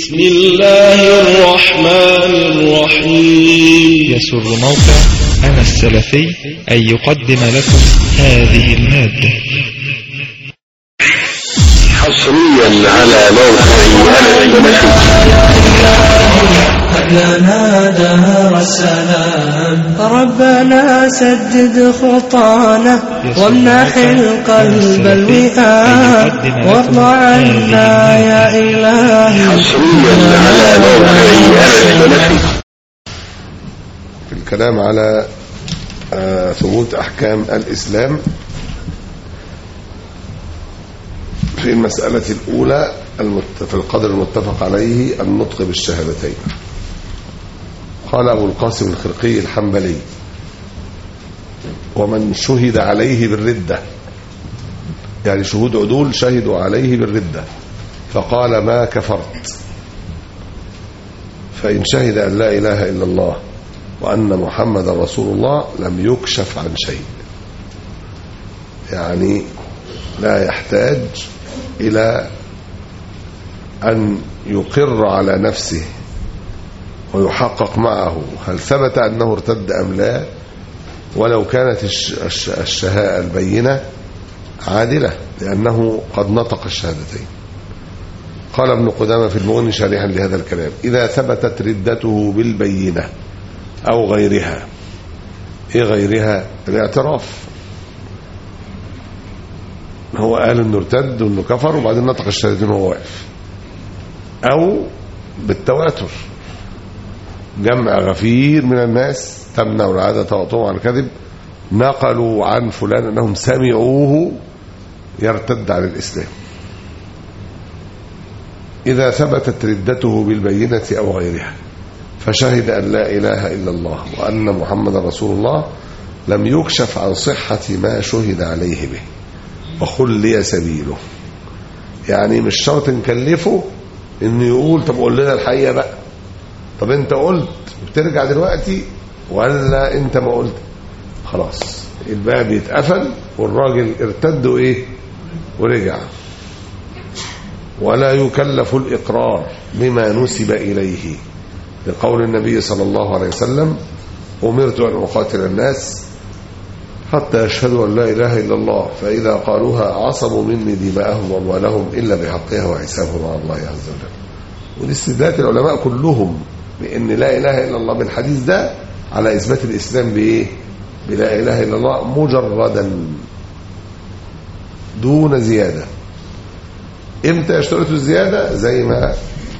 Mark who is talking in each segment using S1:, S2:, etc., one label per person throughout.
S1: بسم الله الرحمن الرحيم
S2: يسر موقع أنا السلفي أن يقدم لكم هذه المادة
S3: حصريا على موقع أنا السلفي
S4: لنا دار السلام ربنا سدد خطانا وامنح القلب الوئام وارض عنا يا إلهي
S3: حصريا على موقع أنا السلفي
S5: في الكلام على آه، ثبوت أحكام الإسلام في المسألة الأولى المت- في القدر المتفق عليه النطق بالشهادتين قال أبو القاسم الخرقي الحنبلي ومن شهد عليه بالردة يعني شهود عدول شهدوا عليه بالردة فقال ما كفرت فإن شهد أن لا إله إلا الله وأن محمد رسول الله لم يكشف عن شيء يعني لا يحتاج إلى أن يقر على نفسه ويحقق معه هل ثبت أنه ارتد أم لا ولو كانت الش- الش- الشهاء البينة عادلة لأنه قد نطق الشهادتين قال ابن قدامة في المغني شارحا لهذا الكلام إذا ثبتت ردته بالبينة أو غيرها إيه غيرها الاعتراف هو قال انه ارتد وانه كفر وبعدين نطق الشهادتين وهو واقف او بالتواتر جمع غفير من الناس تمنع العادة وطوم عن الكذب نقلوا عن فلان انهم سمعوه يرتد عن الاسلام اذا ثبتت ردته بالبينة او غيرها فشهد ان لا اله الا الله وان محمد رسول الله لم يكشف عن صحة ما شهد عليه به وخلي سبيله يعني مش شرط نكلفه انه يقول طب قول لنا الحقيقه بقى طب انت قلت بترجع دلوقتي ولا انت ما قلت خلاص الباب يتقفل والراجل ارتد وايه ورجع ولا يكلف الاقرار بما نسب اليه لقول النبي صلى الله عليه وسلم امرت ان اقاتل الناس حتى يشهدوا أن لا إله إلا الله فإذا قالوها عصموا مني دماءهم وأموالهم إلا بحقها وحسابهم على الله عز وجل ودي استدلالات العلماء كلهم بأن لا إله إلا الله بالحديث ده على إثبات الإسلام بإيه؟ بلا إله إلا الله مجردا دون زيادة إمتى يشترطوا الزيادة زي ما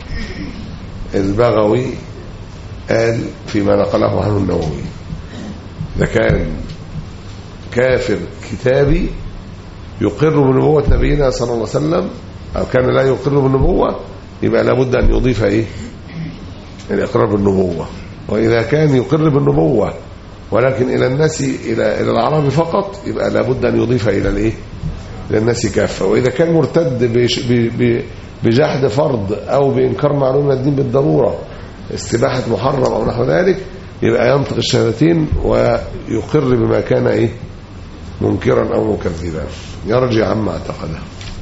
S5: البغوي قال فيما نقله عنه النووي إذا كان كافر كتابي يقر بنبوة نبينا صلى الله عليه وسلم أو كان لا يقر بالنبوة يبقى لابد أن يضيف إيه الإقرار بالنبوة وإذا كان يقر بالنبوة ولكن إلى الناس إلى إلى العرب فقط يبقى لابد أن يضيف إلى الإيه إلى الناس كافة وإذا كان مرتد بش- ب- ب- بجحد فرض أو بإنكار معلومة من الدين بالضرورة استباحة محرم أو نحو ذلك يبقى ينطق الشهادتين ويقر بما كان إيه منكرا أو مكذبا يرجع عما اعتقده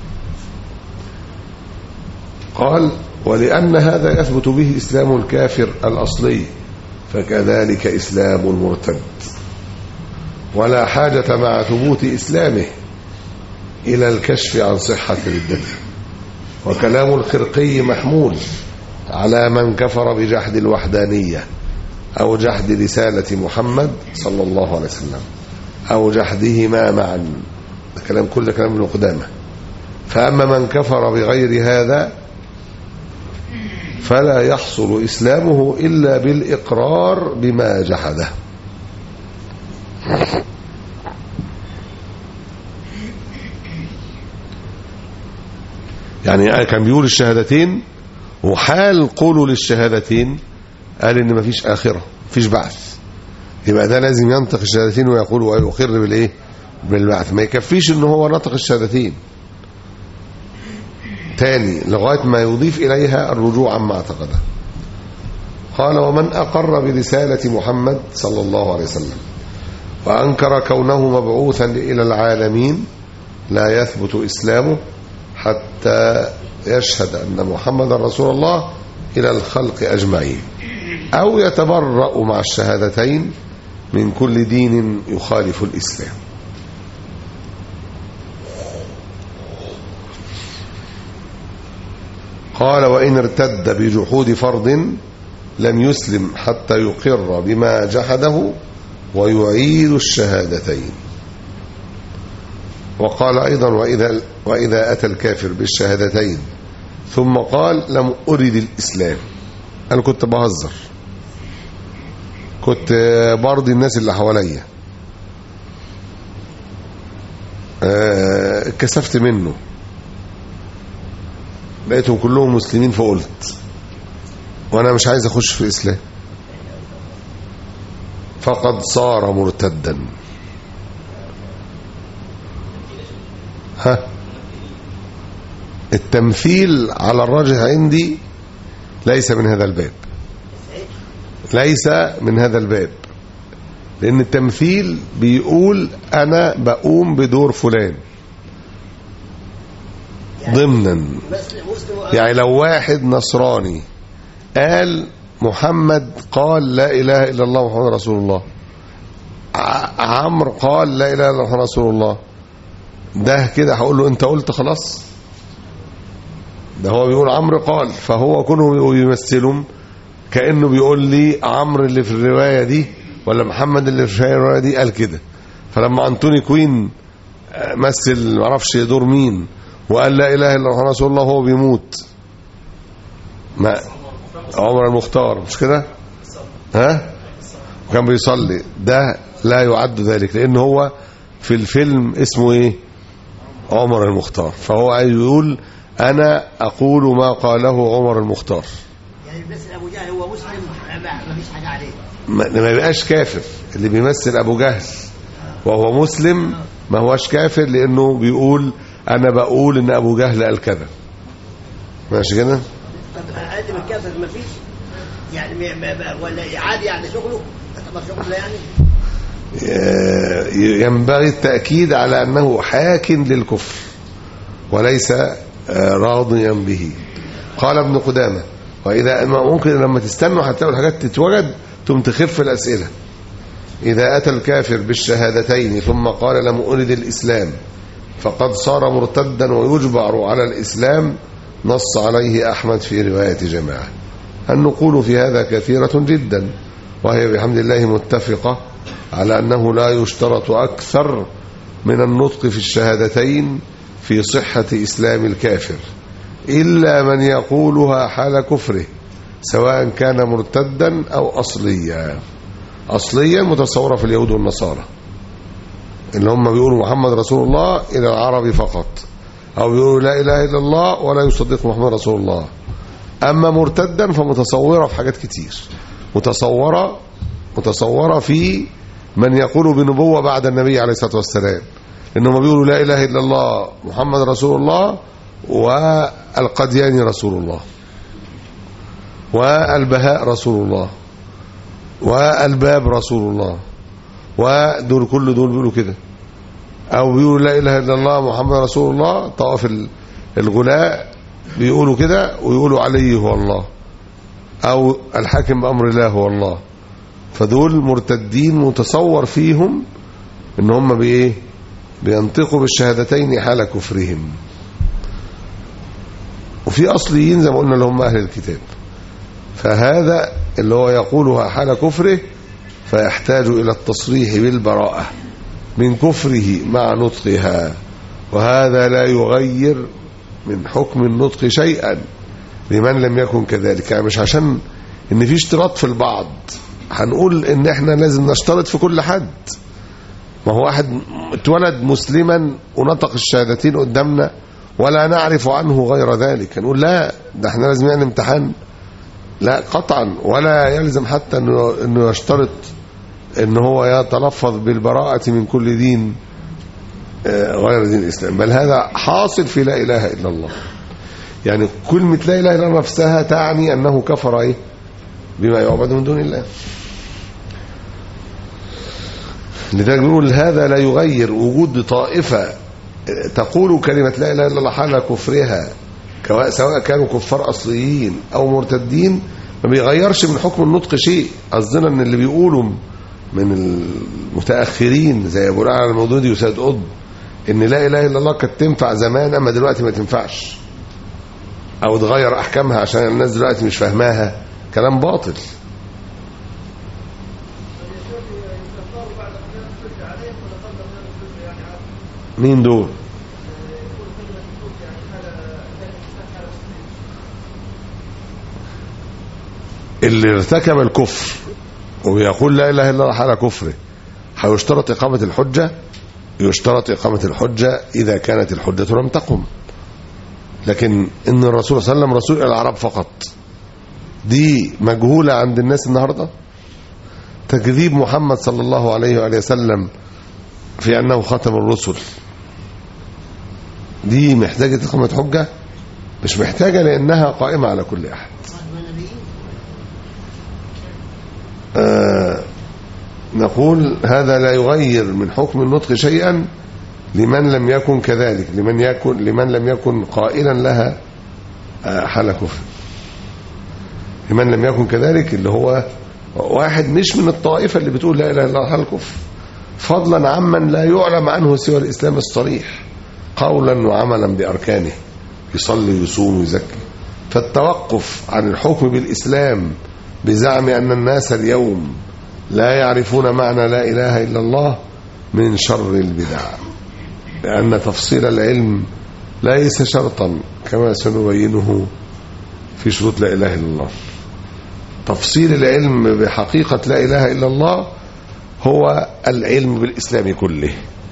S5: قال ولأن هذا يثبت به إسلام الكافر الأصلي فكذلك إسلام المرتد ولا حاجة مع ثبوت إسلامه إلى الكشف عن صحة ردته وكلام الخرقي محمول على من كفر بجحد الوحدانية أو جحد رسالة محمد صلى الله عليه وسلم أو جحدهما معا ده كلام كل ده كلام ابن قدامة فأما من كفر بغير هذا فلا يحصل إسلامه إلا بالإقرار بما جحده يعني كان بيقول الشهادتين وحال قوله للشهادتين قال ان مفيش آخرة مفيش بعث يبقى ده لازم ينطق الشهادتين ويقول ويقر بالايه بالبعث ما يكفيش ان هو نطق الشهادتين تاني لغاية ما يضيف إليها الرجوع عما اعتقده قال ومن أقر برسالة محمد صلى الله عليه وسلم وأنكر كونه مبعوثا إلى العالمين لا يثبت إسلامه حتى يشهد أن محمد رسول الله إلى الخلق أجمعين أو يتبرأ مع الشهادتين من كل دين يخالف الإسلام قال وإن ارتد بجحود فرض لم يسلم حتى يقر بما جحده ويعيد الشهادتين وقال أيضا وإذا, وإذا أتى الكافر بالشهادتين ثم قال لم أرد الإسلام أنا كنت بهزر كنت برضي الناس اللي حواليا آه، اتكسفت منه لقيتهم كلهم مسلمين فقلت وانا مش عايز اخش في الاسلام فقد صار مرتدا ها التمثيل على الراجح عندي ليس من هذا الباب ليس من هذا الباب لان التمثيل بيقول انا بقوم بدور فلان ضمنا يعني لو واحد نصراني قال محمد قال لا اله الا الله محمد رسول الله ع- عمرو قال لا اله الا الله محمد رسول الله ده كده هقول له انت قلت خلاص ده هو بيقول عمرو قال فهو كونه بيمثلهم كانه بيقول لي عمرو اللي في الروايه دي ولا محمد اللي في الروايه دي قال كده فلما انتوني كوين آه، مثل معرفش دور مين وقال لا اله الا الله رسول الله هو بيموت ما عمر المختار مش كده ها وكان بيصلي ده لا يعد ذلك لان هو في الفيلم اسمه ايه عمر المختار فهو عايز يقول انا اقول ما قاله عمر المختار
S6: يعني بس ابو جهل هو مسلم ما ما فيش حاجه عليه
S5: ما ما يبقاش كافر اللي بيمثل ابو جهل وهو مسلم ما هوش كافر لانه بيقول انا بقول ان ابو جهل قال كذا ماشي كده
S6: طب اقل من كافر ما فيش يعني ما ما ما ولا عادي يعني شغله يعتبر شغله يعني
S5: آه، ينبغي التأكيد على أنه حاك للكفر وليس آه، راضيا به قال ابن قدامة وإذا ما ممكن لما تستنوا هتلاقوا الحاجات تتوجد ثم تخف الأسئلة إذا أتى الكافر بالشهادتين ثم قال لم أرد الإسلام فقد صار مرتدا ويجبر على الإسلام نص عليه أحمد في رواية جماعة النقول في هذا كثيرة جدا وهي بحمد الله متفقة على أنه لا يشترط أكثر من النطق في الشهادتين في صحة إسلام الكافر إلا من يقولها حال كفره سواء كان مرتدا أو أصليا أصليا متصورة في اليهود والنصارى اللي هم بيقولوا محمد رسول الله إلى العرب فقط أو بيقولوا لا إله إلا الله ولا يصدق محمد رسول الله أما مرتدا فمتصورة في حاجات كتير متصورة متصورة في من يقول بنبوة بعد النبي عليه الصلاة والسلام إنهم بيقولوا لا إله إلا الله محمد رسول الله والقدياني رسول الله والبهاء رسول الله والباب رسول الله ودول كل دول بيقولوا كده او بيقولوا لا اله الا الله محمد رسول الله طواف ال- الغلاء بيقولوا كده ويقولوا علي هو الله او الحاكم بامر الله هو الله فدول مرتدين متصور فيهم ان هم بايه بينطقوا بالشهادتين حال كفرهم وفي اصليين زي ما قلنا اللي هم اهل الكتاب فهذا اللي هو يقولها حال كفره فيحتاج إلى التصريح بالبراءة من كفره مع نطقها وهذا لا يغير من حكم النطق شيئا لمن لم يكن كذلك يعني مش عشان ان في اشتراط في البعض هنقول ان احنا لازم نشترط في كل حد ما هو واحد اتولد مسلما ونطق الشهادتين قدامنا ولا نعرف عنه غير ذلك نقول لا ده احنا لازم يعني امتحان لا قطعا ولا يلزم حتى انه انه يشترط ان هو يتلفظ بالبراءة من كل دين آه، غير دين الاسلام بل هذا حاصل في لا اله الا الله يعني كلمة لا اله الا الله نفسها تعني انه كفر ايه بما يعبد من دون الله لذلك نقول هذا لا يغير وجود طائفة تقول كلمة لا إله إلا الله حال كفرها كوا- سواء كانوا كفار اصليين او مرتدين ما بيغيرش من حكم النطق شيء قصدنا ان اللي بيقولوا من المتاخرين زي ابو الاعلى المودودي وسيد قطب ان لا اله الا الله كانت تنفع زمان اما دلوقتي ما تنفعش او تغير احكامها عشان الناس دلوقتي مش فاهماها كلام باطل مين دول اللي ارتكب الكفر ويقول لا اله الا الله حال كفره هيشترط اقامه الحجه يشترط اقامه الحجه اذا كانت الحجه لم تقم لكن ان الرسول صلى الله عليه وسلم رسول الى العرب فقط دي مجهوله عند الناس النهارده تكذيب محمد صلى الله عليه وآله وسلم في انه ختم الرسل دي محتاجه اقامه حجه مش محتاجه لانها قائمه على كل احد آه نقول هذا لا يغير من حكم النطق شيئا لمن لم يكن كذلك لمن يكن لمن لم يكن قائلا لها آه، حال كفر لمن لم يكن كذلك اللي هو واحد مش من الطائفة اللي بتقول لا إله إلا الله حال كفر فضلا عمن لا يعلم عنه سوى الإسلام الصريح قولا وعملا بأركانه يصلي ويصوم ويزكي فالتوقف عن الحكم بالإسلام بزعم أن الناس اليوم لا يعرفون معنى لا إله إلا الله من شر البدع لأن تفصيل العلم ليس شرطا كما سنبينه في شروط لا إله إلا الله تفصيل العلم بحقيقة لا إله إلا الله هو العلم بالإسلام كله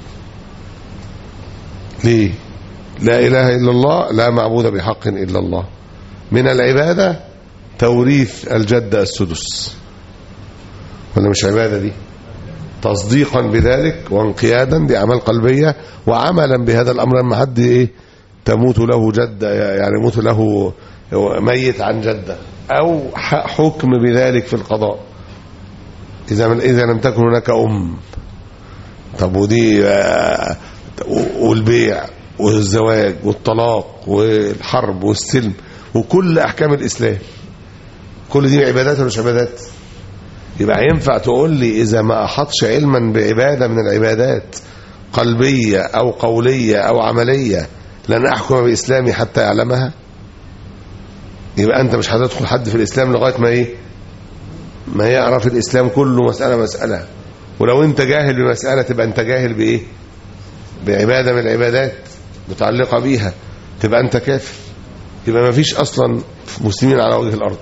S5: ليه لا إله إلا الله لا معبود بحق إلا الله من العبادة توريث الجد السدس ولا مش عبادة دي تصديقا بذلك وانقيادا دي أعمال قلبية وعملا بهذا الأمر لما حد إيه تموت له جدة يعني يموت له ميت عن جدة أو ح- حكم بذلك في القضاء إذا من إذا لم تكن هناك أم طب ودي آه، والبيع والزواج والطلاق والحرب والسلم وكل أحكام الإسلام كل دي عبادات ولا مش عبادات يبقى ينفع تقول لي إذا ما أحطش علما بعبادة من العبادات قلبية أو قولية أو عملية لن أحكم بإسلامي حتى يعلمها يبقى أنت مش هتدخل حد في الإسلام لغاية ما إيه ما يعرف الإسلام كله مسألة مسألة ولو أنت جاهل بمسألة تبقى أنت جاهل بإيه بعبادة من العبادات متعلقة بيها تبقى أنت كافر يبقى ما فيش أصلا مسلمين على وجه الأرض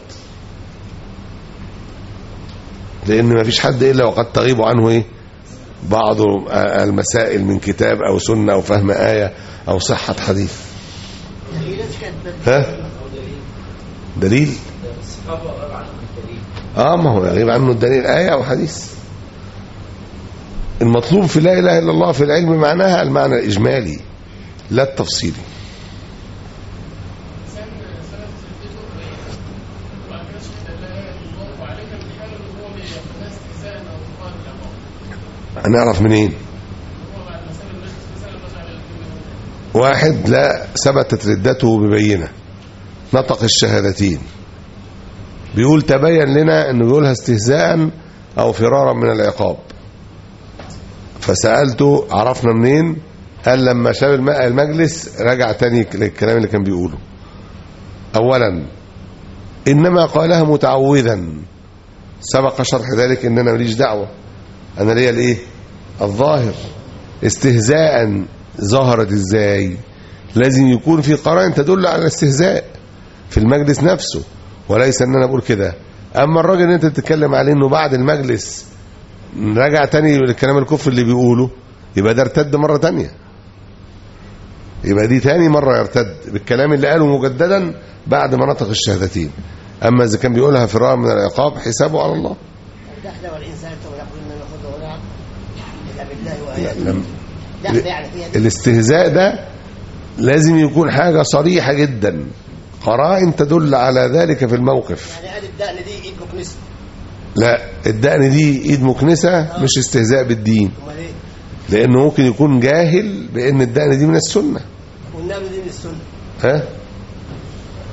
S5: لأن ما فيش حد إلا وقد تغيب عنه إيه بعض المسائل من كتاب أو سنة أو فهم آية أو صحة حديث
S6: في ناس كانت
S5: ها دليل اه ما هو يغيب عنه الدليل آية أو حديث المطلوب في لا إله إلا الله في العلم معناها المعنى الإجمالي لا التفصيلي هنعرف منين واحد لا ثبتت ردته ببينه نطق الشهادتين بيقول تبين لنا انه بيقولها استهزاء او فرارا من العقاب فسالته عرفنا منين قال لما شاف الم- المجلس رجع تاني للكلام اللي كان بيقوله اولا انما قالها متعوذا سبق شرح ذلك ان انا ماليش دعوه انا ليا الايه الظاهر استهزاء ظهرت ازاي لازم يكون في قرائن تدل على الاستهزاء في المجلس نفسه وليس ان انا بقول كده اما الراجل اللي انت بتتكلم عليه انه بعد المجلس رجع تاني للكلام الكفر اللي بيقوله يبقى ده ارتد مره تانية يبقى دي تاني مره يرتد بالكلام اللي قاله مجددا بعد ما نطق الشهادتين اما اذا كان بيقولها فرارا من العقاب حسابه على الله
S6: دخل والإن سألته ويقولون نأخذ ولا إلا بالله
S5: لا،
S6: وآياته
S5: لم-
S6: دخل يعني فيها
S5: الاستهزاء ده لازم يكون حاجة صريحة جدا قرائن تدل على ذلك في الموقف
S6: يعني قال الدقن دي إيد مكنسة
S5: لا الدقن دي ايد مكنسة مش استهزاء بالدين
S6: أمال إيه
S5: لانه ممكن يكون جاهل بان الدقن دي من السنة
S6: والنبي دي من السنة
S5: ها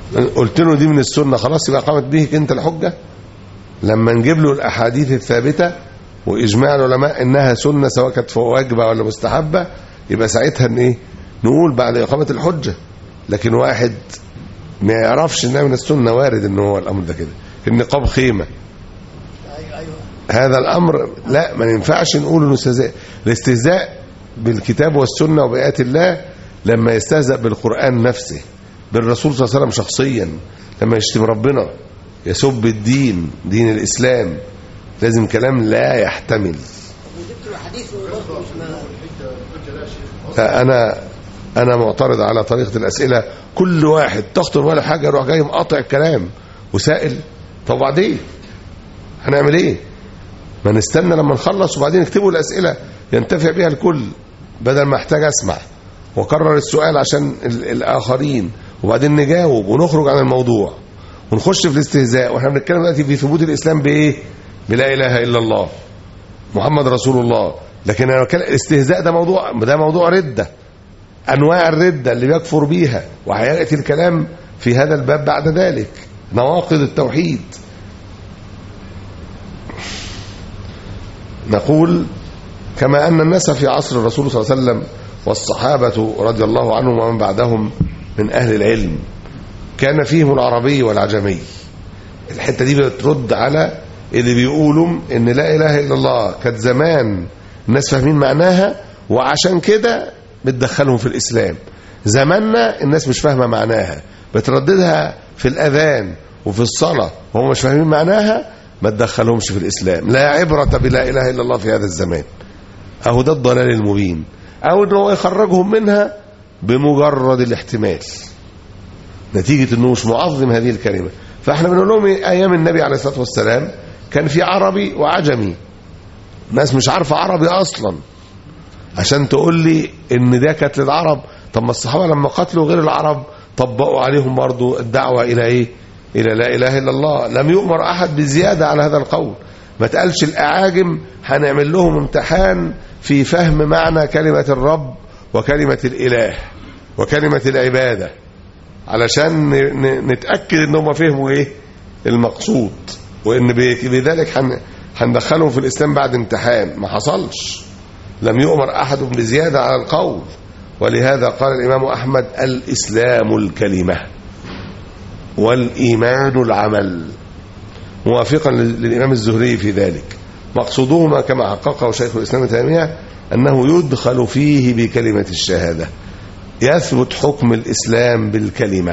S5: قلت له دي من السنة خلاص يبقى قامت به انت الحجة لما نجيب له الأحاديث الثابتة وإجماع العلماء إنها سنة سواء كانت واجبة ولا مستحبة يبقى ساعتها إن إيه نقول بعد إقامة الحجة لكن واحد ما يعرفش إنها من السنة وارد إن هو الأمر ده كده النقاب خيمة
S6: ايوه ايوه
S5: هذا الأمر لا ما ينفعش نقول إنه استهزاء الاستهزاء بالكتاب والسنة وبآيات الله لما يستهزأ بالقرآن نفسه بالرسول صلى الله عليه وسلم شخصيا لما يشتم ربنا يسب الدين دين الإسلام لازم كلام لا يحتمل
S6: وجبت له حديث وبرضه مش ما
S5: لا أنا أنا معترض على طريقة الأسئلة كل واحد تخطر ولا حاجة يروح جاي مقاطع الكلام وسائل طب وبعدين هنعمل إيه ما نستنى لما نخلص وبعدين نكتبوا الأسئلة ينتفع بها الكل بدل ما احتاج أسمع وكرر السؤال عشان ال- الآخرين وبعدين نجاوب ونخرج عن الموضوع ونخش في الاستهزاء واحنا بنتكلم دلوقتي في ثبوت الإسلام بإيه بلا إله إلا الله محمد رسول الله لكن انا بتكلم الاستهزاء ده موضوع ده موضوع رده انواع الرده اللي بيكفر بيها وهياتي الكلام في هذا الباب بعد ذلك نواقض التوحيد نقول كما ان الناس في عصر الرسول صلى الله عليه وسلم والصحابه رضي الله عنهم ومن بعدهم من اهل العلم كان فيهم العربي والعجمي الحته دي بترد على اللي بيقولوا ان لا اله الا الله كانت زمان الناس فاهمين معناها وعشان كده بتدخلهم في الاسلام زماننا الناس مش فاهمه معناها بترددها في الاذان وفي الصلاه وهم مش فاهمين معناها ما تدخلهمش في الاسلام لا عبره بلا اله الا الله في هذا الزمان اهو ده الضلال المبين او ان هو يخرجهم منها بمجرد الاحتمال نتيجة انه مش معظم هذه الكلمة فاحنا بنقول لهم إيه؟ ايام النبي عليه الصلاة والسلام كان في عربي وعجمي ناس مش عارفة عربي اصلا عشان تقول لي ان ده كانت للعرب طب ما الصحابة لما قتلوا غير العرب طبقوا عليهم برضو الدعوة الى ايه الى لا اله الا الله لم يؤمر احد بزيادة على هذا القول ما تقالش الاعاجم هنعمل لهم امتحان في فهم معنى كلمة الرب وكلمة الاله وكلمة العباده علشان ن- ن- نتاكد ان هم فهموا ايه المقصود وان ب- بذلك هن- هندخلهم في الاسلام بعد امتحان ما حصلش لم يؤمر احد بزياده على القول ولهذا قال الامام احمد الاسلام الكلمه والايمان العمل موافقا لل- للامام الزهري في ذلك مقصودهما كما حققه شيخ الاسلام ابن تيميه انه يدخل فيه بكلمه الشهاده يثبت حكم الإسلام بالكلمة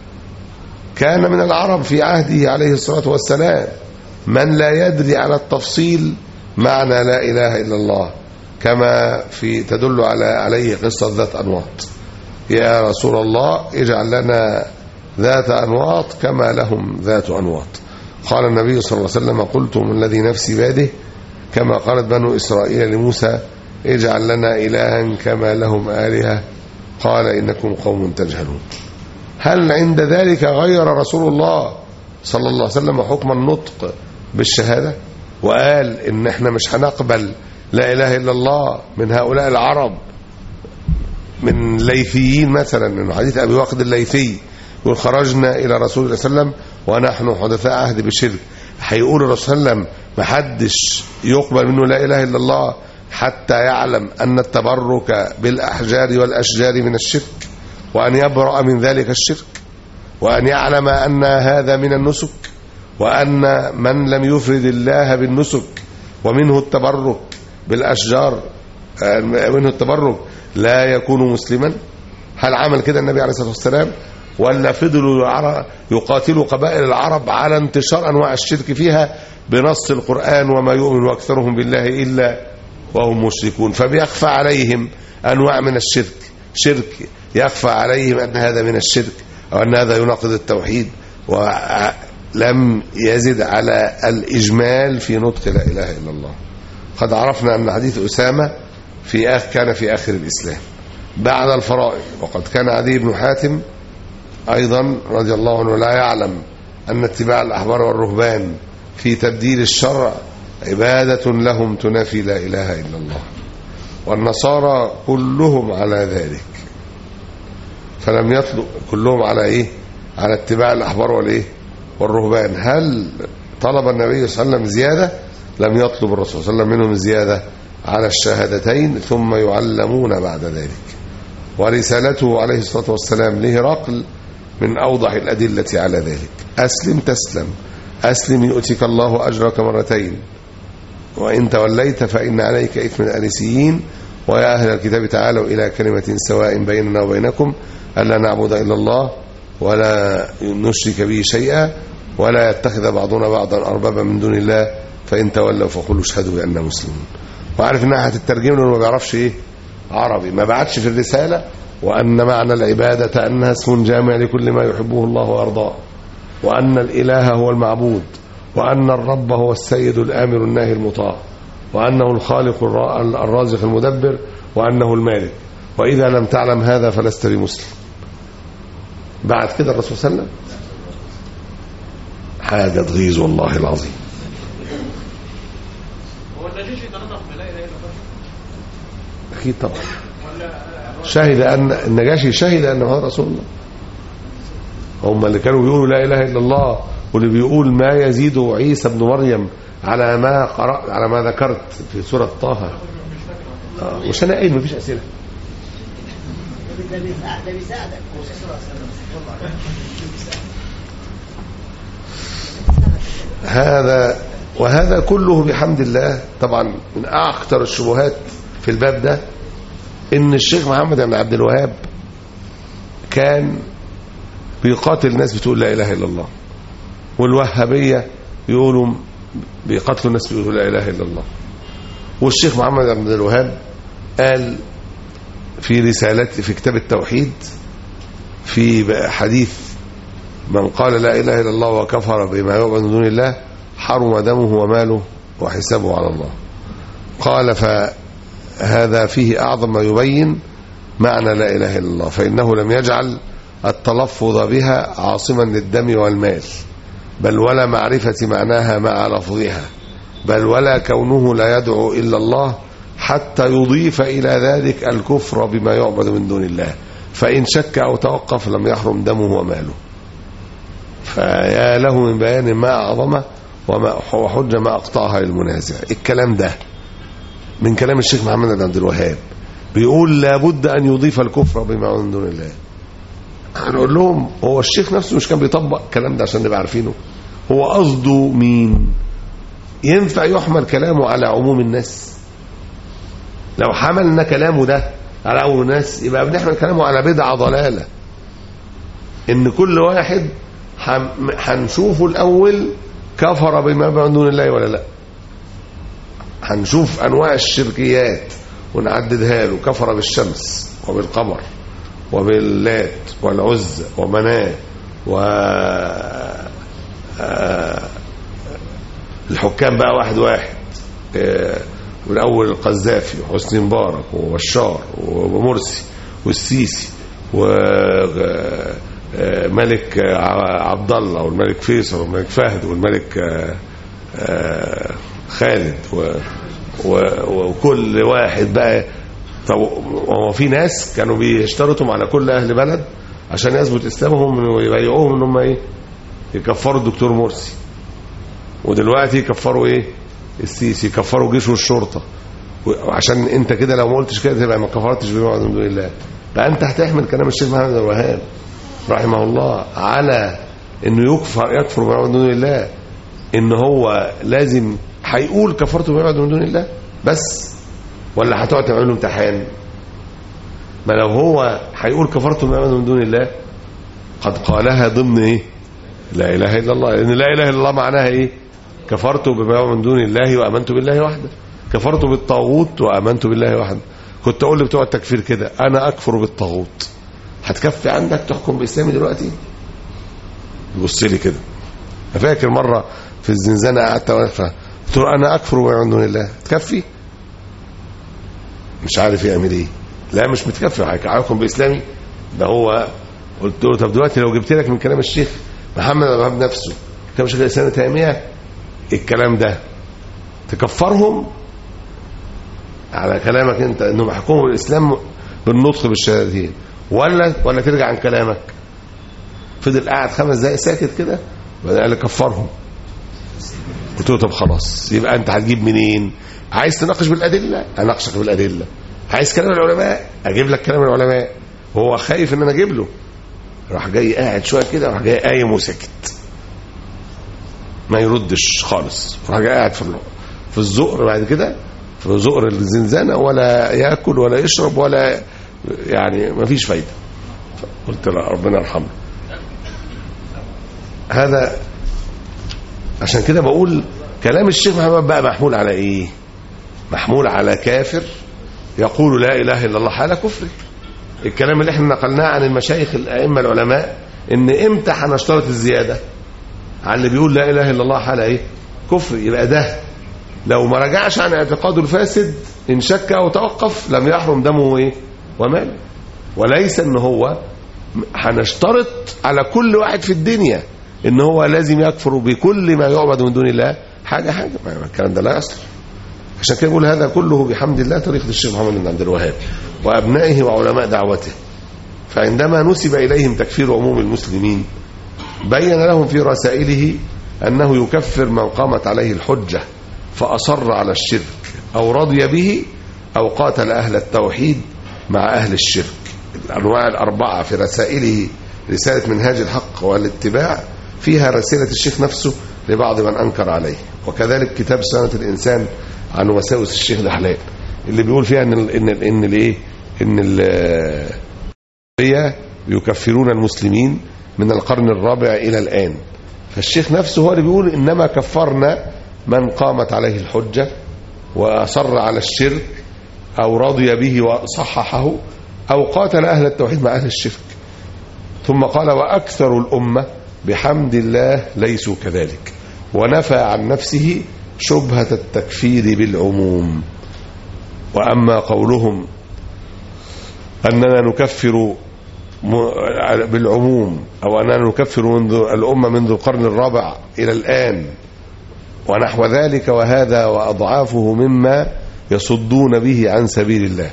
S5: كان من العرب في عهده عليه الصلاة والسلام من لا يدري على التفصيل معنى لا إله إلا الله كما في تدل على عليه قصة ذات أنواط يا رسول الله اجعل لنا ذات أنواط كما لهم ذات أنواط قال النبي صلى الله عليه وسلم قلت من الذي نفسي بيده كما قالت بنو إسرائيل لموسى اجعل لنا إلها كما لهم آلهة قال إنكم قوم تجهلون هل عند ذلك غير رسول الله صلى الله عليه وسلم حكم النطق بالشهادة وقال إن احنا مش هنقبل لا إله إلا الله من هؤلاء العرب من ليثيين مثلا من حديث أبي واقد الليثي يقول خرجنا إلى رسول الله صلى الله عليه وسلم ونحن حدثاء عهد بالشرك هيقول الرسول صلى الله عليه وسلم محدش يقبل منه لا إله إلا الله حتى يعلم أن التبرك بالأحجار والأشجار من الشرك وأن يبرأ من ذلك الشرك وأن يعلم أن هذا من النسك وأن من لم يفرد الله بالنسك ومنه التبرك بالأشجار آه، منه التبرك لا يكون مسلما هل عمل كده النبي عليه الصلاة والسلام ولا فضلوا العرب يقاتلوا قبائل العرب على انتشار أنواع الشرك فيها بنص القرآن وما يؤمن أكثرهم بالله إلا وهم مشركون فبيخفى عليهم أنواع من الشرك شرك يخفى عليهم أن هذا من الشرك أو أن هذا يناقض التوحيد ولم يزد على الإجمال في نطق لا إله إلا الله قد عرفنا أن حديث أسامة في آخر كان في آخر الإسلام بعد الفرائض وقد كان عدي بن حاتم أيضا رضي الله عنه لا يعلم أن اتباع الأحبار والرهبان في تبديل الشرع عبادة لهم تنافي لا إله إلا الله والنصارى كلهم على ذلك فلم يطلق كلهم على إيه على اتباع الأحبار والإيه والرهبان هل طلب النبي صلى الله عليه وسلم زيادة لم يطلب الرسول صلى الله عليه وسلم منهم زيادة على الشهادتين ثم يعلمون بعد ذلك ورسالته عليه الصلاة والسلام لهرقل من أوضح الأدلة على ذلك أسلم تسلم أسلم يؤتك الله أجرك مرتين وإن توليت فإن عليك إثم الأرسيين ويا أهل الكتاب تعالوا إلى كلمة سواء بيننا وبينكم ألا نعبد إلا الله ولا نشرك به شيئا ولا يتخذ بعضنا بعضا أربابا من دون الله فإن تولوا فقولوا اشهدوا بأننا مسلمون وعارف إنها هتترجم له ما بيعرفش إيه عربي ما بعتش في الرسالة وأن معنى العبادة أنها اسم جامع لكل ما يحبه الله ويرضاه وأن الإله هو المعبود وأن الرب هو السيد الآمر الناهي المطاع وأنه الخالق الرا- الرازق المدبر وأنه المالك وإذا لم تعلم هذا فلست بمسلم بعد كده الرسول صلى الله عليه وسلم حاجة تغيظ والله العظيم أكيد طبعا شهد أن النجاشي شهد أن هذا رسول الله هم اللي كانوا بيقولوا لا إله إلا الله واللي بيقول ما يزيد عيسى ابن مريم على ما قرأ على ما ذكرت في سورة طه آه، مش أنا قايل مفيش أسئلة
S6: ده بيساعد- ده بيساعدك
S5: هذا وهذا كله بحمد الله طبعا من أكثر الشبهات في الباب ده إن الشيخ محمد بن عبد الوهاب كان بيقاتل الناس بتقول لا إله إلا الله والوهابية يقولوا بيقاتلوا الناس بيقولوا لا إله إلا الله والشيخ محمد بن عبد الوهاب قال في رسالات في كتاب التوحيد في حديث من قال لا إله إلا الله وكفر بما يعبد من دون الله حرم دمه وماله وحسابه على الله قال فهذا فيه أعظم ما يبين معنى لا إله إلا الله فإنه لم يجعل التلفظ بها عاصما للدم والمال بل ولا معرفة معناها مع لفظها بل ولا كونه لا يدعو إلا الله حتى يضيف إلى ذلك الكفر بما يعبد من دون الله فإن شك أو توقف لم يحرم دمه وماله فيا له من بيان ما أعظمه وما وحجة ما أقطعها للمنازع الكلام ده من كلام الشيخ محمد بن عبد الوهاب بيقول لابد أن يضيف الكفر بما يعبد من دون الله هنقول لهم هو الشيخ نفسه مش كان بيطبق الكلام ده عشان نبقى عارفينه هو قصده مين ينفع يحمل كلامه على عموم الناس لو حملنا كلامه ده على عموم الناس يبقى بنحمل كلامه على بدعة ضلالة ان كل واحد حم- هنشوفه الاول كفر بما يعبد من دون الله ولا لا هنشوف انواع الشركيات ونعددها له كفر بالشمس وبالقمر وباللات والعزى ومناه و آه، الحكام بقى واحد واحد آه، من اول القذافي وحسني مبارك وبشار ومرسي والسيسي وملك عبد الله والملك فيصل والملك فهد والملك آه، آه، خالد و- و- وكل واحد بقى طب هو في ناس كانوا بيشترطوا على كل اهل بلد عشان يثبت اسلامهم ويبايعوهم ان هم ايه يكفروا الدكتور مرسي ودلوقتي يكفروا ايه السيسي يكفروا جيش والشرطه وعشان انت كده لو ما قلتش كده تبقى ما كفرتش بما من دون الله بقى انت هتحمل كلام الشيخ محمد بن الوهاب رحمه الله على انه يكفر يكفر بما من دون الله ان هو لازم هيقول كفرت بما من دون الله بس ولا هتقعد تعمل له امتحان ما لو هو هيقول كفرت بما من دون الله قد قالها ضمن ايه لا اله الا الله لان لا اله الا الله معناها ايه كفرت بما من دون الله وامنت بالله وحده كفرت بالطاغوت وامنت بالله وحده كنت اقول لبتوع التكفير كده انا اكفر بالطاغوت هتكفي عندك تحكم باسلامي دلوقتي يبص لي كده أنا فاكر مره في الزنزانه قعدت واقف قلت له انا اكفر بما من دون الله تكفي مش عارف يعمل ايه لا مش متكفي هيحكم باسلامي ده هو قلت له طب دلوقتي لو جبت لك من كلام الشيخ محمد بن الوهاب نفسه كلام الشيخ الاسلام تيميه الكلام ده تكفرهم على كلامك انت انهم يحكموا الاسلام بالنطق بالشهادتين ولا ولا ترجع عن كلامك فضل قاعد خمس دقايق ساكت كده بعدين قال لي كفرهم قلت له طب خلاص يبقى انت هتجيب منين عايز تناقش بالادله اناقشك بالادله عايز كلام العلماء اجيب لك كلام العلماء وهو خايف ان انا اجيب له راح جاي قاعد شويه كده راح جاي قايم وسكت ما يردش خالص راح جاي قاعد في ال- في الزقر بعد كده في زقر الزنزانه ولا ياكل ولا يشرب ولا يعني ما فيش فايده قلت لا ربنا يرحمه هذا عشان كده بقول كلام الشيخ محمد بقى محمول على ايه محمول على كافر يقول لا اله الا الله حال كفره الكلام اللي احنا نقلناه عن المشايخ الائمه العلماء ان امتى هنشترط الزياده على اللي بيقول لا اله الا الله حال ايه كفر يبقى ده لو ما رجعش عن اعتقاده الفاسد ان شك او توقف لم يحرم دمه ايه وماله وليس ان هو هنشترط على كل واحد في الدنيا ان هو لازم يكفر بكل ما يعبد من دون الله حاجه حاجه ما الكلام ده لا يصلح عشان كده بقول هذا كله بحمد الله طريقه الشيخ محمد بن عبد الوهاب وابنائه وعلماء دعوته فعندما نسب اليهم تكفير عموم المسلمين بين لهم في رسائله انه يكفر من قامت عليه الحجه فاصر على الشرك او رضي به او قاتل اهل التوحيد مع اهل الشرك الانواع الاربعه في رسائله رساله منهاج الحق والاتباع فيها رساله الشيخ نفسه لبعض من انكر عليه وكذلك كتاب سنه الانسان عن وساوس الشيخ دحلان اللي بيقول فيها ان ال ان ال ان الايه ان ال- هي يكفرون المسلمين من القرن الرابع الى الان فالشيخ نفسه هو اللي بيقول انما كفرنا من قامت عليه الحجه واصر على الشرك او رضي به وصححه او قاتل اهل التوحيد مع اهل الشرك ثم قال واكثر الامه بحمد الله ليسوا كذلك ونفى عن نفسه شبهه التكفير بالعموم واما قولهم اننا نكفر م- بالعموم او اننا نكفر منذ الامه منذ القرن الرابع الى الان ونحو ذلك وهذا واضعافه مما يصدون به عن سبيل الله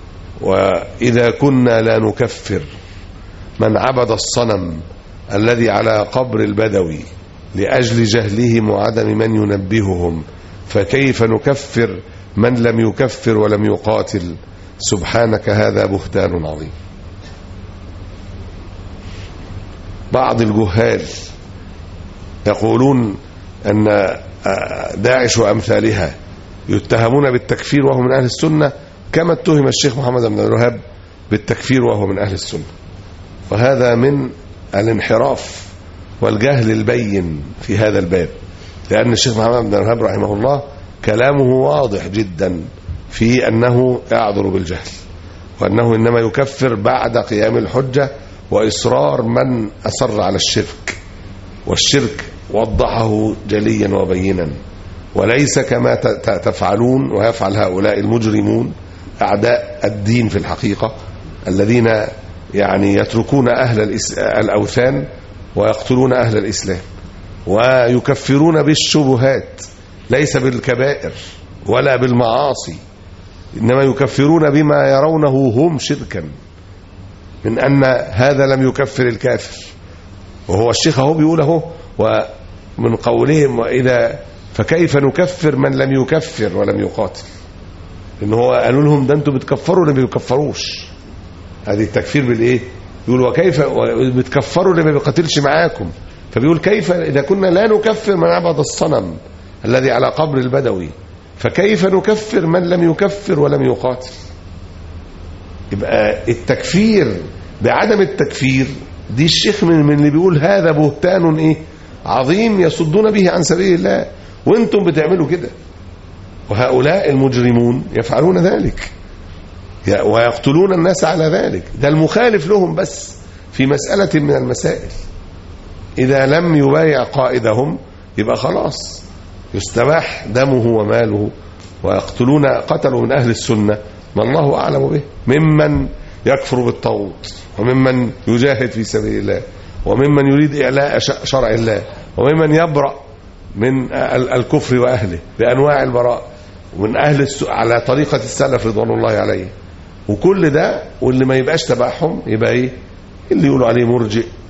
S5: واذا كنا لا نكفر من عبد الصنم الذي على قبر البدوي لاجل جهلهم وعدم من ينبههم فكيف نكفر من لم يكفر ولم يقاتل سبحانك هذا بهتان عظيم بعض الجهال يقولون ان داعش وامثالها يتهمون بالتكفير وهو من اهل السنه كما اتهم الشيخ محمد بن الوهاب بالتكفير وهو من اهل السنه وهذا من الانحراف والجهل البين في هذا الباب لان الشيخ محمد بن الوهاب رحمه الله كلامه واضح جدا في انه يعذر بالجهل وانه انما يكفر بعد قيام الحجه واصرار من اصر على الشرك والشرك وضحه جليا وبينا وليس كما ت- ت- تفعلون ويفعل هؤلاء المجرمون اعداء الدين في الحقيقه الذين يعني يتركون اهل الإس- الاوثان ويقتلون اهل الاسلام ويكفرون بالشبهات ليس بالكبائر ولا بالمعاصي انما يكفرون بما يرونه هم شركا من ان هذا لم يكفر الكافر وهو الشيخ اهو بيقول اهو ومن قولهم واذا فكيف نكفر من لم يكفر ولم يقاتل ان هو قالوا لهم ده انتوا بتكفروا اللي ما بيكفروش هذه التكفير بالايه يقول وكيف بتكفروا اللي ما بيقاتلش معاكم فبيقول كيف اذا كنا لا نكفر من عبد الصنم الذي على قبر البدوي فكيف نكفر من لم يكفر ولم يقاتل يبقى التكفير بعدم التكفير دي الشيخ من, من اللي بيقول هذا بهتان ايه عظيم يصدون به عن سبيل الله وانتم بتعملوا كده وهؤلاء المجرمون يفعلون ذلك ي- ويقتلون الناس على ذلك ده المخالف لهم بس في مسألة من المسائل إذا لم يبايع قائدهم يبقى خلاص يستباح دمه وماله ويقتلون قتلوا من أهل السنة ما الله أعلم به ممن يكفر بالطاغوت وممن يجاهد في سبيل الله وممن يريد إعلاء ش- شرع الله وممن يبرأ من ال- الكفر وأهله بأنواع البراء ومن أهل الس... على طريقة السلف رضوان الله عليه وكل ده واللي ما يبقاش تبعهم يبقى ايه اللي يقولوا عليه مرجئ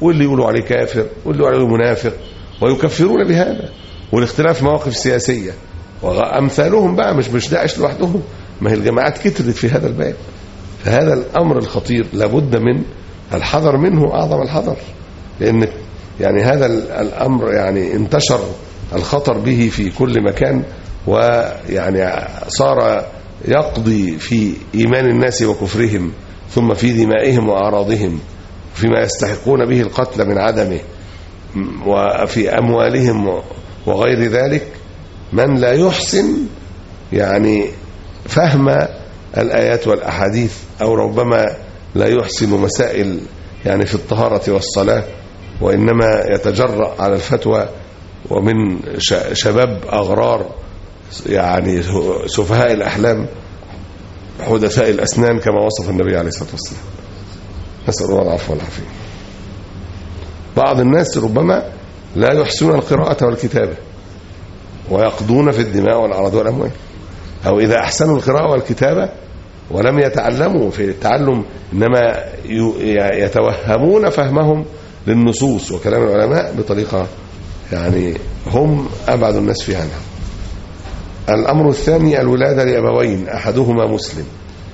S5: واللي يقولوا عليه كافر واللي يقولوا عليه منافق ويكفرون بهذا والاختلاف مواقف سياسية وأمثالهم بقى مش مش داعش لوحدهم ما هي الجماعات كترت في هذا الباب فهذا الأمر الخطير لابد من الحذر منه أعظم الحذر لأن يعني هذا ال- الأمر يعني انتشر الخطر به في كل مكان ويعني صار يقضي في إيمان الناس وكفرهم ثم في دمائهم وأعراضهم فيما يستحقون به القتل من عدمه م- وفي أموالهم و- وغير ذلك من لا يحسن يعني فهم الآيات والأحاديث أو ربما لا يحسن مسائل يعني في الطهارة والصلاة وإنما يتجرأ على الفتوى ومن ش- شباب أغرار يعني سفهاء الأحلام حدثاء الأسنان كما وصف النبي عليه الصلاة والسلام نسأل الله العفو والعافية بعض الناس ربما لا يحسنون القراءة والكتابة ويقضون في الدماء والأعراض والأموال أو إذا أحسنوا القراءة والكتابة ولم يتعلموا في التعلم إنما ي- يتوهمون فهمهم للنصوص وكلام العلماء بطريقة يعني هم أبعد الناس في عنها الأمر الثاني الولادة لأبوين أحدهما مسلم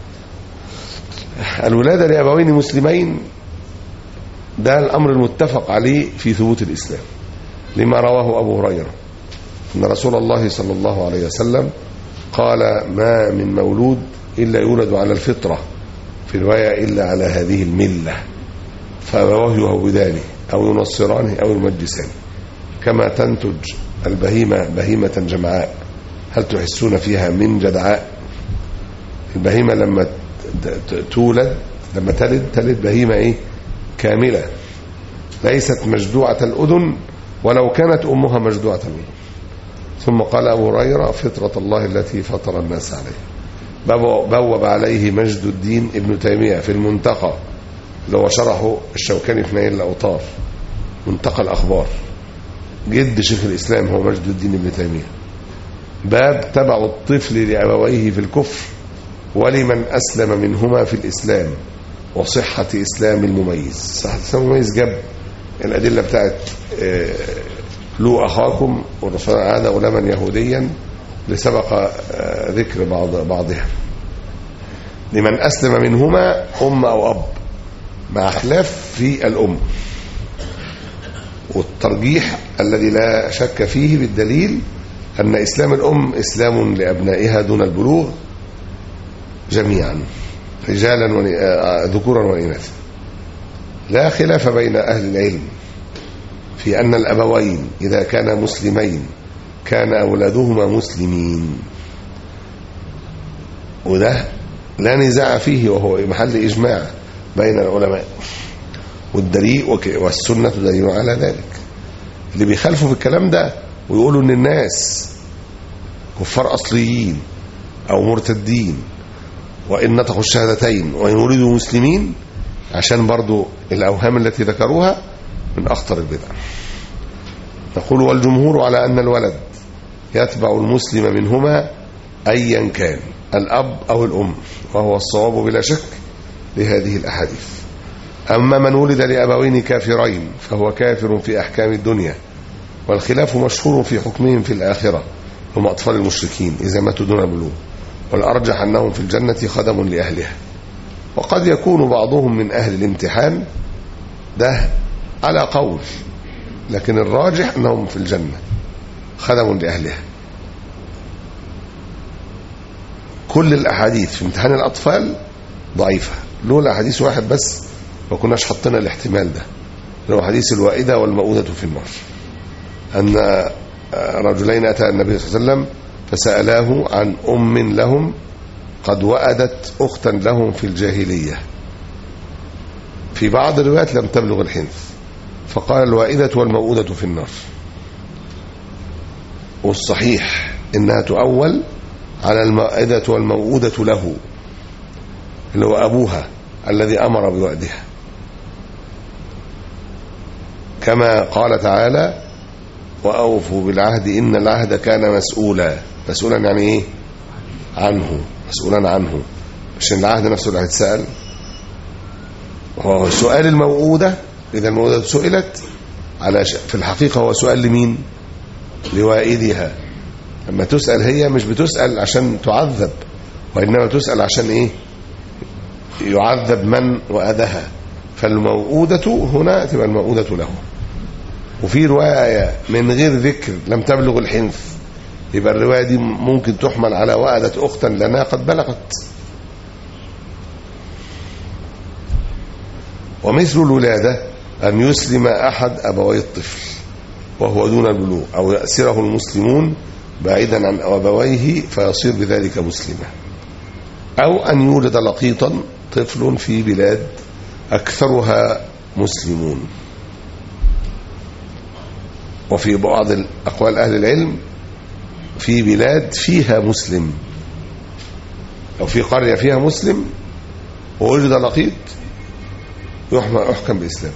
S5: الولادة لأبوين مسلمين ده الأمر المتفق عليه في ثبوت الإسلام لما رواه أبو هريرة أن رسول الله صلى الله عليه وسلم قال ما من مولود إلا يولد على الفطرة في رواية إلا على هذه الملة فأبواه يهودانه أو ينصرانه أو يمجسانه كما تنتج البهيمة بهيمة جمعاء هل تحسون فيها من جدعاء البهيمة لما ت- ت- تولد لما تلد تلد بهيمة إيه كاملة ليست مجدوعة الأذن ولو كانت أمها مجدوعة الأذن ثم قال أبو هريرة فطرة الله التي فطر الناس عليها بو- بوب عليه مجد الدين ابن تيمية في المنتقى اللي هو شرحه الشوكاني في نيل الأوطار منتقى الأخبار جد شيخ الإسلام هو مجد الدين ابن تيمية باب تبع الطفل لأبويه في الكفر ولمن أسلم منهما في الإسلام وصحة إسلام المميز صحة إسلام المميز جاب الأدلة بتاعت آه، لو أخاكم والرسول عاد غلاما يهوديا لسبق آه، ذكر بعض بعضها لمن أسلم منهما أم أو أب مع خلاف في الأم والترجيح الذي لا شك فيه بالدليل أن إسلام الأم إسلام لأبنائها دون البلوغ جميعا رجالا ون- آه، ذكورا وإناثا لا خلاف بين أهل العلم في أن الأبوين إذا كانا مسلمين كان أولادهما مسلمين وده لا نزاع فيه وهو محل إجماع بين العلماء والدليل وك- والسنة دليل على ذلك اللي بيخالفوا في الكلام ده ويقولوا ان الناس كفار اصليين او مرتدين وان نطقوا الشهادتين وان ولدوا مسلمين عشان برضو الاوهام التي ذكروها من اخطر البدع نقول والجمهور على ان الولد يتبع المسلم منهما ايا كان الاب او الام وهو الصواب بلا شك لهذه الاحاديث أما من ولد لأبوين كافرين فهو كافر في أحكام الدنيا والخلاف مشهور في حكمهم في الآخرة هم أطفال المشركين إذا ماتوا دون بلوغ والأرجح أنهم في الجنة خدم لأهلها وقد يكون بعضهم من أهل الامتحان ده على قول لكن الراجح أنهم في الجنة خدم لأهلها كل الأحاديث في امتحان الأطفال ضعيفة لولا حديث واحد بس ما كناش حطينا الاحتمال ده اللي هو حديث الوائدة والمؤودة في النار أن رجلين أتى النبي صلى الله عليه وسلم فسألاه عن أم لهم قد وأدت أختا لهم في الجاهلية في بعض الروايات لم تبلغ الحنث فقال الوائدة والمؤودة في النار والصحيح إنها تؤول على المائدة والموؤودة له اللي هو أبوها الذي أمر بوعدها كما قال تعالى وأوفوا بالعهد إن العهد كان مسؤولا مسؤولا يعني إيه عنه مسؤولا عنه مش إن العهد نفسه اللي هيتسأل وهو سؤال الموؤودة إذا الموءودة سئلت على ش... في الحقيقة هو سؤال لمين لوائدها لما تسأل هي مش بتسأل عشان تعذب وإنما تسأل عشان إيه يعذب من وأذها فالموءودة هنا تبقى الموءودة له وفي رواية من غير ذكر لم تبلغ الحنث يبقى الرواية دي ممكن تحمل على وأدت أختا لنا قد بلغت ومثل الولادة أن يسلم أحد أبوي الطفل وهو دون البلوغ أو يأسره المسلمون بعيدا عن أبويه فيصير بذلك مسلما أو أن يولد لقيطا طفل في بلاد أكثرها مسلمون وفي بعض أقوال أهل العلم في بلاد فيها مسلم أو في قرية فيها مسلم ووجد لقيط يحكم يحكم بإسلام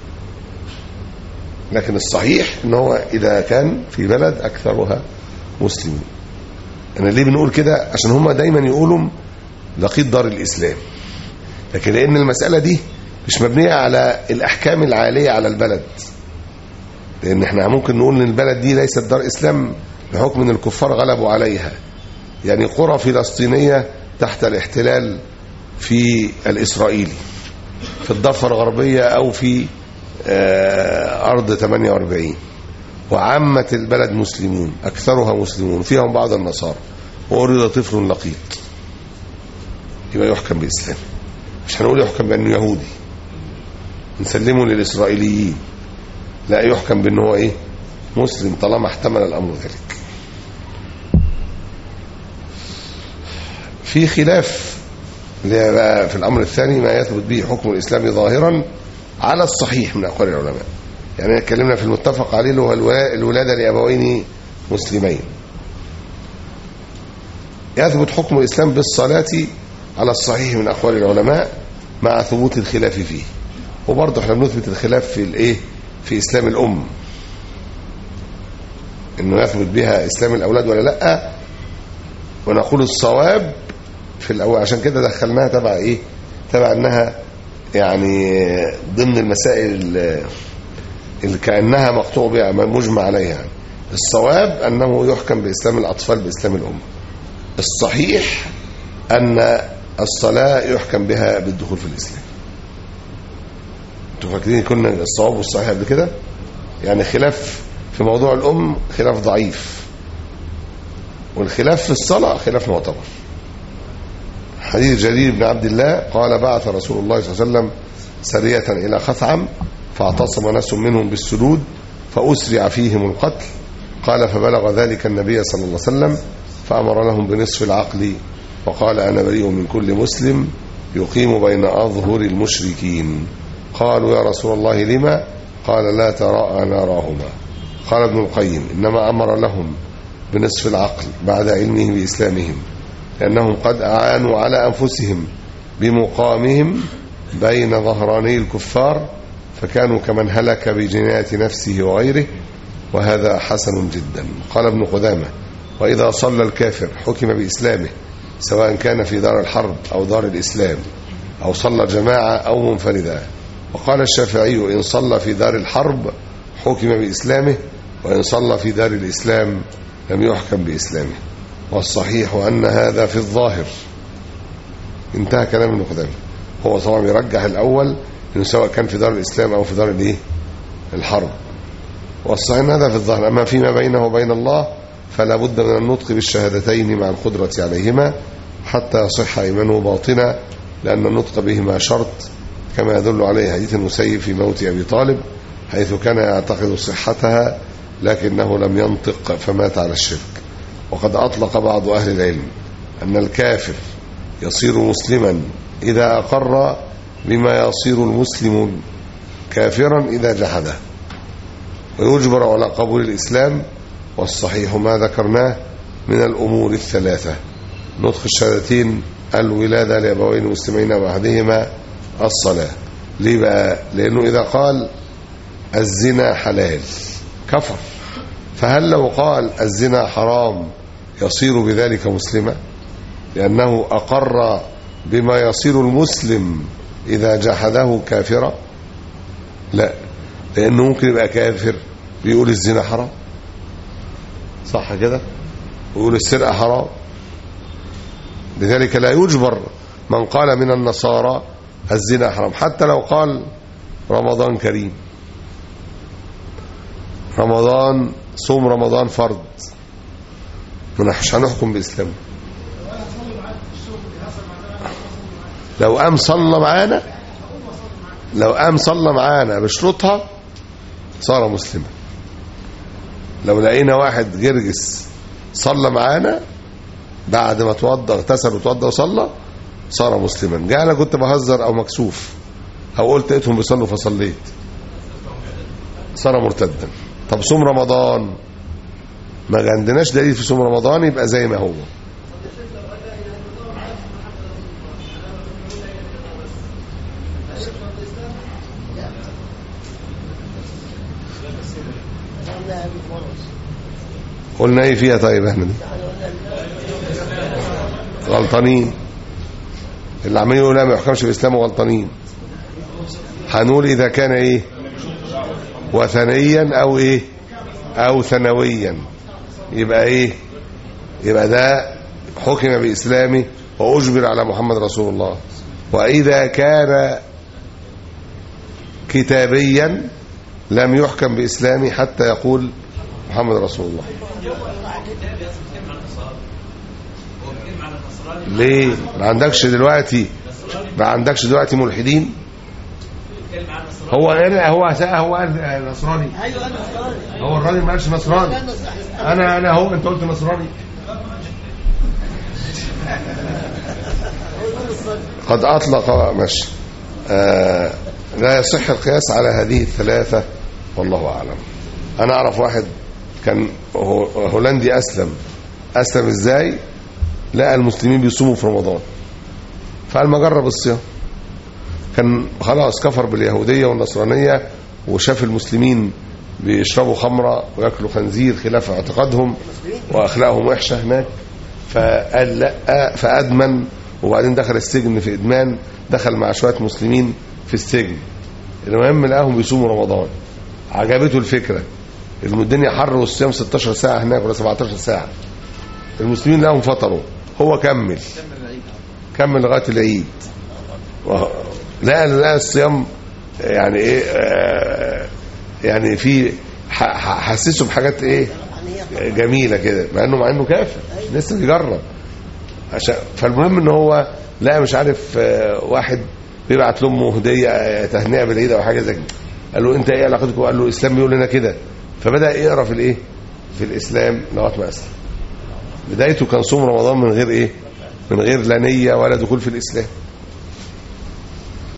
S5: لكن الصحيح ان هو إذا كان في بلد أكثرها مسلمين أنا ليه بنقول كده عشان هم دايما يقولوا لقيط دار الإسلام لكن لأن المسألة دي مش مبنية على الأحكام العالية على البلد لأن احنا ممكن نقول ان البلد دي ليست دار إسلام بحكم ان الكفار غلبوا عليها يعني قرى فلسطينية تحت الاحتلال في الإسرائيلي في الضفة الغربية أو في آه، أرض 48 وعامة البلد مسلمون أكثرها مسلمون فيهم بعض النصارى وأريد طفل لقيط يبقى يحكم بإسلام مش هنقول يحكم بأنه يهودي نسلمه للإسرائيليين لا يحكم بأنه هو إيه مسلم طالما احتمل الأمر ذلك في خلاف اللي هي بقى في الأمر الثاني ما يثبت به حكم الإسلام ظاهرا على الصحيح من أقوال العلماء يعني اتكلمنا في المتفق عليه اللي هو الوا- الولادة لأبوين مسلمين يثبت حكم الإسلام بالصلاة على الصحيح من أقوال العلماء مع ثبوت الخلاف فيه وبرضه احنا بنثبت الخلاف في الايه في اسلام الام انه يثبت بها اسلام الاولاد ولا لا ونقول الصواب في الاول عشان كده دخلناها تبع ايه تبع انها يعني ضمن المسائل ال- اللي كانها مقطوع بها مجمع عليها يعني. الصواب انه يحكم باسلام الاطفال باسلام الام الصحيح ان الصلاه يحكم بها بالدخول في الاسلام انتوا فاكرين كنا الصواب والصحيح قبل كده يعني خلاف في موضوع الام خلاف ضعيف والخلاف في الصلاه خلاف معتبر حديث جرير بن عبد الله قال بعث رسول الله صلى الله عليه وسلم سرية إلى خثعم فاعتصم ناس منهم بالسدود فأسرع فيهم القتل قال فبلغ ذلك النبي صلى الله عليه وسلم فأمر لهم بنصف العقل وقال أنا بريء من كل مسلم يقيم بين أظهر المشركين قالوا يا رسول الله لما قال لا تراءى ناراهما قال ابن القيم إنما أمر لهم بنصف العقل بعد علمه بإسلامهم لأنهم قد أعانوا على أنفسهم بمقامهم بين ظهراني الكفار فكانوا كمن هلك بجناية نفسه وغيره وهذا حسن جدا قال ابن قدامة وإذا صلى الكافر حكم بإسلامه سواء كان في دار الحرب أو دار الإسلام أو صلى جماعة أو منفردا وقال الشافعي إن صلى في دار الحرب حكم بإسلامه وإن صلى في دار الإسلام لم يحكم بإسلامه والصحيح أن هذا في الظاهر انتهى كلام ابن قدامه هو طبعا يرجح الأول إنه سواء كان في دار الإسلام أو في دار الإيه الحرب والصحيح أن هذا في الظاهر أما فيما بينه وبين الله فلا بد من النطق بالشهادتين مع القدرة عليهما حتى يصح إيمانه باطنا لأن النطق بهما شرط كما يدل عليه حديث المسيب في موت أبي طالب حيث كان يعتقد صحتها لكنه لم ينطق فمات على الشرك وقد أطلق بعض أهل العلم أن الكافر يصير مسلما إذا أقر بما يصير المسلم كافرا إذا جحده ويجبر على قبول الإسلام والصحيح ما ذكرناه من الأمور الثلاثة نطق الشهادتين الولادة لأبوين مسلمين وأحدهما الصلاة ليه بقى لأنه إذا قال الزنا حلال كفر فهل لو قال الزنا حرام يصير بذلك مسلما لأنه أقر بما يصير المسلم إذا جحده كافرا لا لانه ممكن يبقى كافر بيقول الزنا حرام صح كده ويقول السرقه حرام لذلك لا يجبر من قال من النصارى الزنا حرام حتى لو قال رمضان كريم رمضان صوم رمضان فرض مش هنحكم بإسلامه لو قام صلى معانا لو قام صلى معانا بشروطها صار مسلما لو لقينا واحد جرجس صلى معانا بعد ما توضى اغتسل وتوضى وصلى صار مسلما جاء انا كنت بهزر او مكسوف او قلت لقيتهم بيصلوا فصليت صار مرتدا طب صوم رمضان ما عندناش دليل في صوم رمضان يبقى زي ما هو قلنا ايه فيها طيب احنا دي غلطانين اللي عمالين يقولوا لا ما يحكمش بالاسلام غلطانين هنقول اذا كان ايه وثنيا او ايه او ثانويا يبقى ايه يبقى ده حكم باسلامه واجبر على محمد رسول الله واذا كان كتابيا لم يحكم باسلامه حتى يقول محمد رسول الله ليه ما عندكش دلوقتي ما عندكش دلوقتي ملحدين هو انا هو هو قال نصراني
S6: ايوه انا نصراني
S5: هو الراجل ما قالش نصراني
S6: انا
S5: انا انا هو انت قلت نصراني قد اطلق ماشي آه لا يصح القياس على هذه الثلاثه والله اعلم انا اعرف واحد كان هو- هولندي اسلم اسلم ازاي لقى المسلمين بيصوموا في رمضان فقال ما جرب الصيام كان خلاص كفر باليهوديه والنصرانيه وشاف المسلمين بيشربوا خمره وياكلوا خنزير خلاف اعتقادهم واخلاقهم وحشه هناك فقال لا فادمن وبعدين دخل السجن في ادمان دخل مع شويه مسلمين في السجن المهم لقاهم بيصوموا رمضان عجبته الفكره الم- الدنيا حر والصيام 16 ساعه هناك ولا 17 ساعه المسلمين لقاهم فطروا هو كمل كمل لغايه العيد و- لا لا الصيام يعني ايه آه، يعني في ح- ح- حسسه بحاجات ايه جميله كده مع انه مع انه كافر لسه بيجرب عشان فالمهم ان هو لا مش عارف آه، واحد بيبعت لامه هديه آه، تهنئه بالعيد او حاجه زي كده قال له انت ايه علاقتك قال له الاسلام بيقول لنا كده فبدا يقرا في الايه في الاسلام لغايه ما اسلم بدايته كان صوم رمضان من غير ايه من غير لا نيه ولا دخول في الاسلام